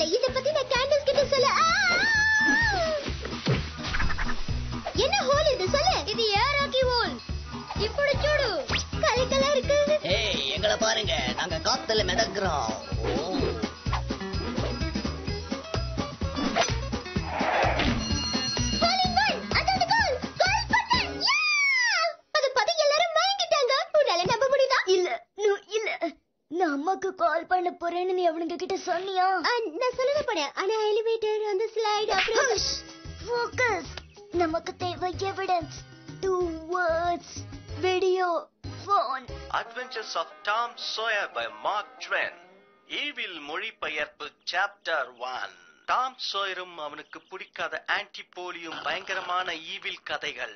இத பத்தி நான் கேண்டல்ஸ் கிட்ட சொல்ல ஆ! என்ன ஹோல் இது சொல்லு இது ஏராக்கி ஹோல் ఇప్పుడు చూడు கலக்கலா இருக்கு ஏய் எங்களை பாருங்க நாங்க காத்துல மிதக்குறோம் ஓ. Goal in one. அதாவது goal. Goal போட்டேன். Yeah! அதை பார்த்து எல்லாரும் மயங்கிட்டாங்க. உன்னால நம்ப முடியுதா? இல்ல நு- இல்ல நான் அம்மாக்கு கால் பண்ண போறேன்னு நீ அவனுங்க கிட்ட சொன்னியா ஆ, நான் சொல்லவே போனேன். ஆனா எலிவேட்டர் அந்த ஸ்லைடு அப்புறம் ஃபோக்கஸ் நமக்கு தேவை evidence two words video phone Adventures of Tom Sawyer by Mark Twain. ஈவில் மொழிபெயர்ப்பு சாப்டர் ஒன் டாம் சோயரும் அவனுக்கு பிடிக்காத ஆன்டிபோலியும் பயங்கரமான ஈவில் கதைகள்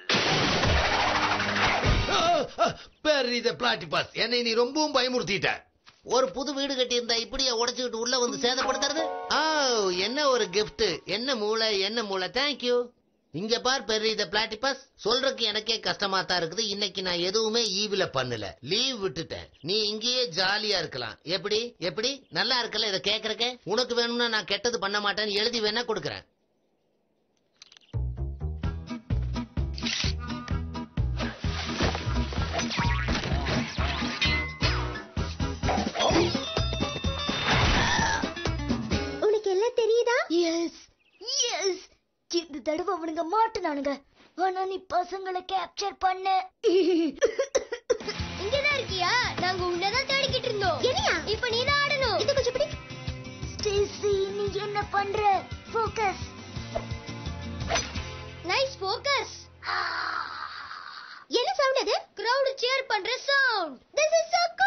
பேர் இத பிளாட்டிபாஸ் என்னை நீ ரொம்பவும் பயமுறுத்திட்ட ஒரு புது வீடு கட்டியிருந்தா இப்படியே உடைச்சுக்கிட்டு உள்ள வந்து சேதப்படுத்துறது ஆ என்ன ஒரு gift என்ன மூளை என்ன மூளை தேங்க்யூ இங்க பார் பெரிய இத பிளாட்டிபஸ் சொல்றதுக்கு எனக்கே கஷ்டமா தான் இருக்குது இன்னைக்கு நான் எதுவுமே ஈவில பண்ணல லீவ் விட்டுட்டேன் நீ இங்கேயே ஜாலியா இருக்கலாம் எப்படி எப்படி நல்லா இருக்கல இத கேக்குறக்க உனக்கு வேணும்னா நான் கெட்டது பண்ண மாட்டேன்னு எழுதி வேணா கொடுக்கறேன் உனக்கு எல்லாம் தெரியுதா எஸ் எஸ் இந்த தடவை அவனுங்க மாட்டுனானுங்க ஆனா நீ பசங்களை கேப்சர் பண்ண இங்கதான் இருக்கியா நாங்க உன்னதான் தேடிக்கிட்டு இருந்தோம் என்னையா இப்ப நீ தான் ஆடணும் இது கொஞ்சம் பிடி ஸ்டேசி நீ என்ன பண்ற ஃபோக்கஸ் நைஸ் ஃபோக்கஸ் என்ன சவுண்ட் அது கிரவுட் சேர் பண்ற சவுண்ட் திஸ் இஸ் சோ